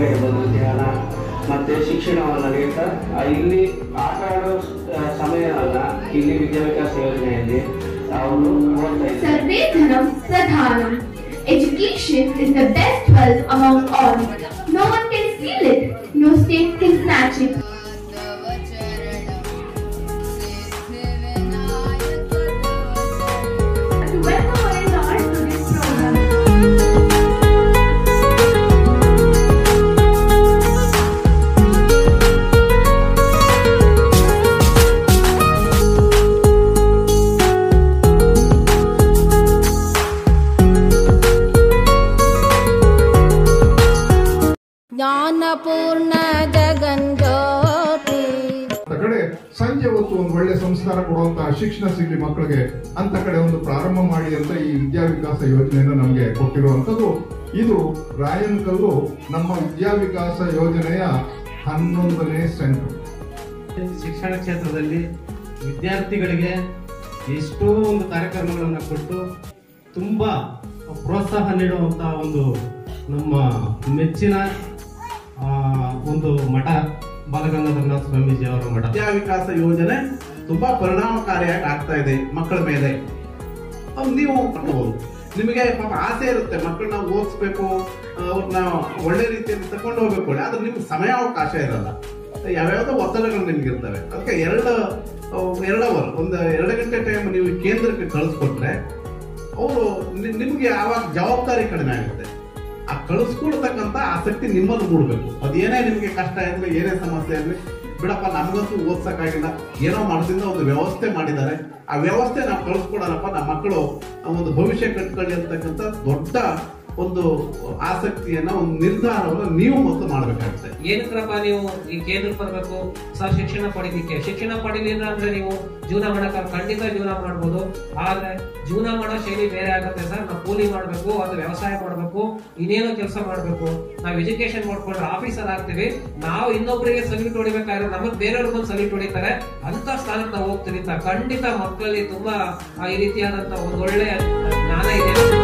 ಇರ್ಬೋದು ಧ್ಯಾನ ಮತ್ತೆ ಶಿಕ್ಷಣವನ್ನು ನೀಡ್ತಾ ಆ, ಇಲ್ಲಿ ಆಟ ಆಡೋ ಆ, ಸಮಯವನ್ನ ಇಲ್ಲಿ ವಿದ್ಯಾವಿಕಾಸ ಯೋಜನೆಯಲ್ಲಿ ಅವರು ಓದ್ತಾ ಇದ್ದಾರೆ Sarve Dhanam Pradhanam. Education is the best wealth among all. No one can steal it. No state can snatch it. To welcome all our to this program. ಜ್ಞಾನಪೂರ್ಣ ಜಗಂಜ್ಯೋತಿ ಅಂತ ಕಡೆ ಸಂಜೆ ಹೊತ್ತು ಒಂದು ಒಳ್ಳೆ ಸಂಸ್ಕಾರ ಕೊಡುವಂತಹ ಶಿಕ್ಷಣ ಸಿಗ್ಲಿ ಮಕ್ಕಳಿಗೆ ಅಂತ ಕಡೆ ಒಂದು ಪ್ರಾರಂಭ ಮಾಡಿ ಅಂತ ಈ ವಿದ್ಯಾವಿಕಾಸ ಯೋಜನೆಯನ್ನು ನಮಗೆ ಕೊಟ್ಟಿರುವಂತದ್ದು ಇದು ರಾಯನ್ ಕಲ್ಲು ನಮ್ಮ ವಿದ್ಯಾವಿಕಾಸ ಯೋಜನೆಯ ಹನ್ನೊಂದನೇ ಸೆಂಟರ್ ಶಿಕ್ಷಣ ಕ್ಷೇತ್ರದಲ್ಲಿ ವಿದ್ಯಾರ್ಥಿಗಳಿಗೆ ಎಷ್ಟೋ ಒಂದು ಕಾರ್ಯಕ್ರಮಗಳನ್ನು ಕೊಟ್ಟು ತುಂಬ ಪ್ರೋತ್ಸಾಹ ನೀಡುವಂತಹ ಒಂದು ನಮ್ಮ ಮೆಚ್ಚಿನ ಆ, ಒಂದು ಮಠ ಬಾಲಗಂಗಾಧರನಾಥ ಸ್ವಾಮೀಜಿ ಅವರ ಮಠ ವಿದ್ಯಾವಿಕಾಸ ಯೋಜನೆ ತುಂಬಾ ಪರಿಣಾಮಕಾರಿಯಾಗಿ ಆಗ್ತಾ ಇದೆ ಮಕ್ಕಳ ಮೇಲೆ ಅವ್ ನೀವು ಮಾಡ್ಬೋದು ನಿಮಗೆ ಪಾಪ ಆಸೆ ಇರುತ್ತೆ ಮಕ್ಕಳನ್ನ ಓದಿಸ್ಬೇಕು ಅವ್ರನ್ನ ಒಳ್ಳೆ ರೀತಿಯಲ್ಲಿ ತಕೊಂಡು ಹೋಗ್ಬೇಕು ಆದ್ರೆ ನಿಮ್ಗೆ ಸಮಯಾವಕಾಶ ಇರಲ್ಲ ಯಾವ್ಯಾವ್ದೋ ಒತ್ತಡಗಳು ನಿಮ್ಗೆ ಇರ್ತವೆ ಅದಕ್ಕೆ ಎರಡು ಎರಡು ಅವರ್ ಒಂದು ಎರಡು ಗಂಟೆ ಟೈಮ್ ನೀವು ಕೇಂದ್ರಕ್ಕೆ ಕಳಿಸ್ಕೊಟ್ರೆ ಅವರು ನಿಮ್ಗೆ ಯಾವಾಗ ಜವಾಬ್ದಾರಿ ಕಡಿಮೆ ಆಗುತ್ತೆ ಆ ಕಳಿಸ್ಕೊಡ್ತಕ್ಕಂತ ಆಸಕ್ತಿ ನಿಮ್ಮಲ್ಲಿ ಮೂಡಬೇಕು ಅದೇನೇ ನಿಮ್ಗೆ ಕಷ್ಟ ಇರಲಿ ಏನೇ ಸಮಸ್ಯೆ ಇರಲಿ ಬಿಡಪ್ಪ ನಮಗಂತೂ ಓದ್ಸಕ್ಕಾಗಿಲ್ಲ ಏನೋ ಮಾಡೋದ್ರಿಂದ ಒಂದು ವ್ಯವಸ್ಥೆ ಮಾಡಿದ್ದಾರೆ ಆ ವ್ಯವಸ್ಥೆ ನಾವು ಕಳಿಸ್ಕೊಡೋಣಪ್ಪ ನಮ್ಮ ಮಕ್ಕಳು ಒಂದು ಭವಿಷ್ಯ ಕಟ್ಕೊಳ್ಳಿ ಅಂತಕ್ಕಂಥ ದೊಡ್ಡ ಒಂದು ಆಸಕ್ತಿಯನ್ನ ಒಂದು ನಿರ್ಧಾರವನ್ನು ನೀವು ಮೊದಲು ಮಾಡಬೇಕಾಗುತ್ತೆ ಏನಕ್ರಪ್ಪ ನೀವು ಈ ಕೇಂದ್ರಕ್ಕೆ ಬರಬೇಕು ಸರ್ ಶಿಕ್ಷಣ ಪಡಿಲಿಕ್ಕೆ ಶಿಕ್ಷಣ ಪಡಿಲಿಲ್ಲ ಅಂದ್ರೆ ನೀವು ಜೀವನ ಮಾಡಕ್ ಖಂಡಿತ ಜೀವನ ಮಾಡ್ಬೋದು ಆದ್ರೆ ಜೀವನ ಮಾಡೋ ಶೈಲಿ ಬೇರೆ ಆಗುತ್ತೆ ಸರ್ ನಾವು ಕೂಲಿ ಮಾಡ್ಬೇಕು ಅದು ವ್ಯವಸಾಯ ಮಾಡ್ಬೇಕು ಇನ್ನೇನೋ ಕೆಲಸ ಮಾಡ್ಬೇಕು ನಾವು ಎಜುಕೇಶನ್ ಮಾಡ್ಕೊಂಡ್ರೆ ಆಫೀಸರ್ ಆಗ್ತೀವಿ ನಾವು ಇನ್ನೊಬ್ಬರಿಗೆ ಸಲ್ಯೂಟ್ ಹೊಡಿಬೇಕಾದ್ರೆ ನಮಗ್ ಬೇರೆಯವ್ರಿಗೆ ಬಂದು ಸಲ್ಯೂಟ್ ಹೊಡಿತಾರೆ ಅಂತ ಸ್ಥಾನಕ್ಕೆ ನಾವು ಹೋಗ್ತೀವಿ ಅಂತ ಖಂಡಿತ ಮಕ್ಕಳಲ್ಲಿ ತುಂಬಾ ಆ, ಈ ರೀತಿಯಾದಂತ ಒಂದು ಒಳ್ಳೆ ಜ್ಞಾನ ಇದೆ